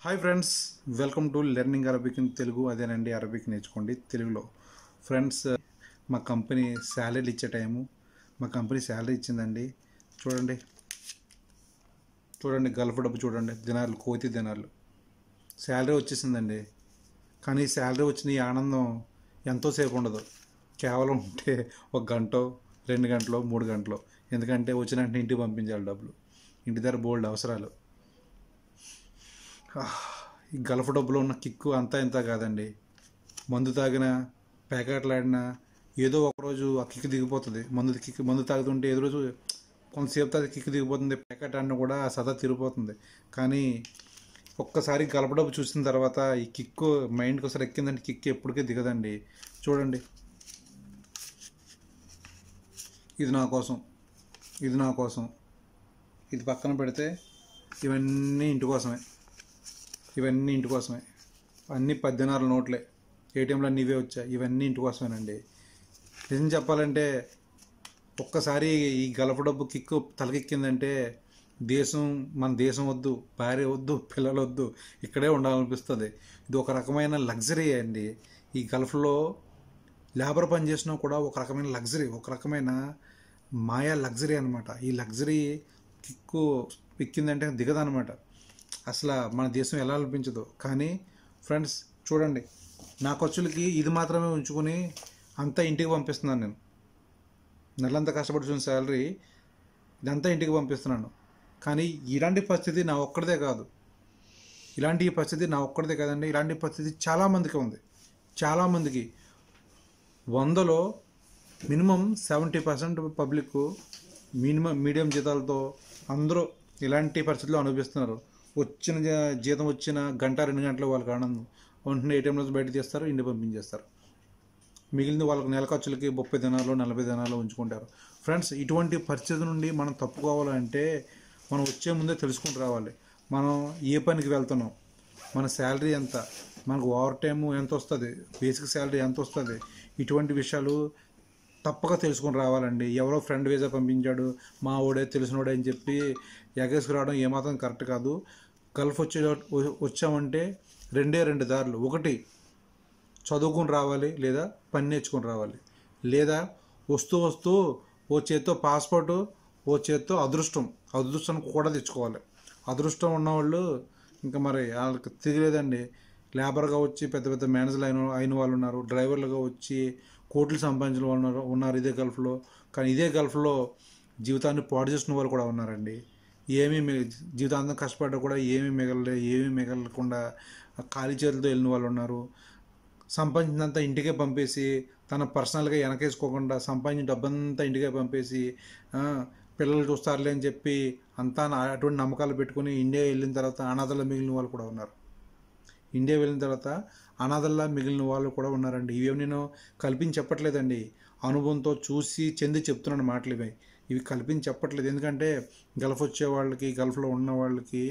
hi friends welcome to learning Arabic in Telugu అదేనండి Arabic నేర్చుకోండి తెలుగులో ఫ్రెండ్స్ మా కంపెనీ శాలరీ ఇచ్చే టైము మా కంపెనీ శాలరీ ఇచ్చిందండి చూడండి చూడండి గల్ఫ్ డబ్బు చూడండి దినాలు కోతి దినాలు శాలరీ వచ్చేసిందండి కానీ శాలరీ వచ్చిన ఈ ఆనందం ఎంతోసేపు ఉండదు కేవలం ఉంటే ఒక గంట రెండు గంటలు మూడు గంటలు ఎందుకంటే వచ్చిన వెంటనే ఇంటికి పంపించాలి డబ్బులు ఇంటి దగ్గర బోల్డ్ అవసరాలు ఆహ్, ఈ గల్ఫ్ డబ్బులో ఉన్న కిక్కు అంతా ఇంత కాదండి మందు తాగిన ప్యాకెట్లాడినా ఏదో ఒకరోజు ఆ కిక్ దిగిపోతుంది మందు కిక్ మందు తాగుతుంటే ఏదో రోజు కొంతసేపు తాగి కిక్ దిగిపోతుంది ప్యాకెట్ ఆడినా కూడా ఆ సదా తిరిగిపోతుంది కానీ ఒక్కసారి గల్ఫ్ డబ్బు చూసిన తర్వాత ఈ కిక్ మైండ్కి ఒకసారి ఎక్కిందంటే కిక్ ఎప్పటికీ దిగదండి చూడండి ఇది నా కోసం ఇది నా కోసం ఇది పక్కన పెడితే ఇవన్నీ ఇంటి కోసమే ఇవన్నీ ఇంటి కోసమే అన్నీ పద్దెనారు నోట్లే ఏటీఎంలో అన్నీ ఇవే వచ్చాయి ఇవన్నీ ఇంటి కోసమేనండి నిజం చెప్పాలంటే ఒక్కసారి ఈ గలప డబ్బు కిక్కు తలకెక్కిందంటే దేశం మన దేశం వద్దు భార్య వద్దు పిల్లలు వద్దు ఇక్కడే ఉండాలనిపిస్తుంది ఇది ఒక రకమైన లగ్జరీ అండి ఈ గల్ఫ్లో లేబర్ పని చేసినా కూడా ఒక రకమైన లగ్జరీ ఒక రకమైన మాయా లగ్జరీ అనమాట ఈ లగ్జరీ కిక్కు ఎక్కిందంటే దిగదనమాట అసలు మన దేశం ఎలా అనిపించదు కానీ ఫ్రెండ్స్ చూడండి నా ఖర్చులకి ఇది మాత్రమే ఉంచుకొని అంతా ఇంటికి పంపిస్తున్నాను నేను నెలంతా కష్టపడి చూసిన శాలరీ ఇదంతా ఇంటికి పంపిస్తున్నాను కానీ ఇలాంటి పరిస్థితి నా ఒక్కడిదే కాదు ఇలాంటి పరిస్థితి నా ఒక్కడిదే కాదండి ఇలాంటి పరిస్థితి చాలామందికి ఉంది చాలామందికి వందలో minimum seventy percent public minimum medium జీతాలతో అందరూ ఇలాంటి పరిస్థితుల్లో అనుభవిస్తున్నారు వచ్చిన జీ- జీతం వచ్చిన గంట రెండు గంటలు వాళ్ళకి ఆనందం వెంటనే ఏటీఎం నుంచి బయట తీస్తారు ఇంటి పంపించేస్తారు మిగిలిన వాళ్ళకి నెల ఖర్చులకి ముప్పై దినాలు నలభై దినాలు ఉంచుకుంటారు ఫ్రెండ్స్ ఇటువంటి పరిస్థితి నుండి మనం తప్పుకోవాలంటే మనం వచ్చే ముందే తెలుసుకుంటూ రావాలి మనం ఏ పనికి వెళ్తున్నాం మన శాలరీ ఎంత మనకు ఓవర్ టైం ఎంత వస్తుంది బేసిక్ శాలరీ ఎంత వస్తుంది ఇటువంటి విషయాలు తప్పక తెలుసుకొని రావాలండి ఎవరో ఫ్రెండ్ వీసా పంపించాడు మా ఓడే తెలిసినోడే అని చెప్పి ఎగేసుకు రావడం ఏమాత్రం కరెక్ట్ కాదు గల్ఫ్ వచ్చే వచ్చామంటే రెండే రెండు దారులు ఒకటి చదువుకుని రావాలి లేదా పని నేర్చుకొని రావాలి లేదా వస్తూ వస్తూ ఓ చేత్తో పాస్పోర్ట్ ఓ చేత్తో అదృష్టం అదృష్టం కూడా తెచ్చుకోవాలి అదృష్టం ఉన్నవాళ్ళు ఇంకా మరి వాళ్ళకి తిరగలేదండి లేబర్గా వచ్చి పెద్ద పెద్ద మేనేజర్లు అయిన అయిన వాళ్ళు ఉన్నారు డ్రైవర్లుగా వచ్చి కోట్లు సంపాదించిన వాళ్ళు ఉన్నారు ఉన్నారు ఇదే గల్ఫ్లో కానీ ఇదే గల్ఫ్లో జీవితాన్ని పాడు చేసిన వాళ్ళు కూడా ఉన్నారండి ఏమీ మిగ- జీవితాంతం కష్టపడ్డా కూడా ఏమీ మిగలలే ఏమీ మిగలకుండా ఖాళీ చేతులతో వెళ్ళిన వాళ్ళు ఉన్నారు సంపాదించినంత ఇంటికే పంపేసి తన పర్సనల్గా వెనకేసుకోకుండా సంపాదించిన డబ్బంతా ఇంటికే పంపేసి ఆ, పిల్లలు చూస్తారులే అని చెప్పి అంతా నా- అటువంటి నమ్మకాలు పెట్టుకుని ఇండియా వెళ్ళిన తర్వాత అనాథల్లో మిగిలిన వాళ్ళు కూడా ఉన్నారు ఇండియా వెళ్ళిన తర్వాత అనాథల్లా మిగిలిన వాళ్ళు కూడా ఉన్నారండి ఇవేమి నేను కల్పించి చెప్పట్లేదండి అనుభవంతో చూసి చెంది చెప్తున్నాను మాటలు ఇవి ఇవి కల్పించి చెప్పట్లేదు ఎందుకంటే గల్ఫ్ వచ్చే వాళ్ళకి గల్ఫ్లో ఉన్న వాళ్ళకి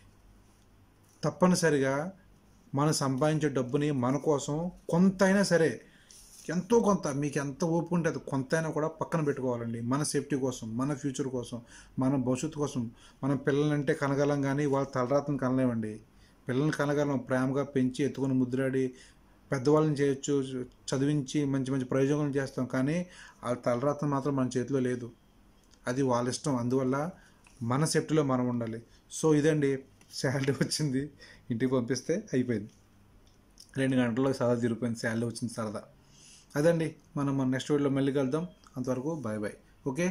తప్పనిసరిగా మనం సంపాదించే డబ్బుని మన కోసం కొంతైనా సరే ఎంతో కొంత మీకు ఎంత ఓపిక ఉంటే అది కొంతైనా కూడా పక్కన పెట్టుకోవాలండి మన సేఫ్టీ కోసం మన ఫ్యూచర్ కోసం మన భవిష్యత్తు కోసం మనం పిల్లలంటే కనగలం కానీ వాళ్ళ తలరాతను కనలేమండి పిల్లల్ని కనగలం ప్రేమగా పెంచి ఎత్తుకుని ముద్దులాడి పెద్దవాళ్ళని చేయొచ్చు చదివించి మంచి మంచి ప్రయోజనాలు చేస్తాం కానీ వాళ్ళ తలరాతను మాత్రం మన చేతిలో లేదు అది వాళ్ళ ఇష్టం అందువల్ల మన సేఫ్టీలో మనం ఉండాలి సో ఇదండి శాలరీ వచ్చింది ఇంటికి పంపిస్తే అయిపోయింది రెండు గంటల్లో సరదా తిరిగిపోయింది శాలరీ వచ్చింది సరదా అదండి మనం మన నెక్స్ట్ వీడియోలో మళ్ళీ కలుద్దాం అంతవరకు బాయ్ బాయ్ ఓకే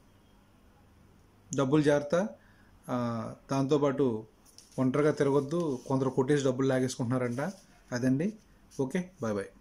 డబ్బులు జాగ్రత్త ఆ, దాంతోపాటు ఒంటరిగా తిరగొద్దు కొందరు కొట్టేసి డబ్బులు లాగేసుకుంటున్నారంట అదండి ఓకే బాయ్ బాయ్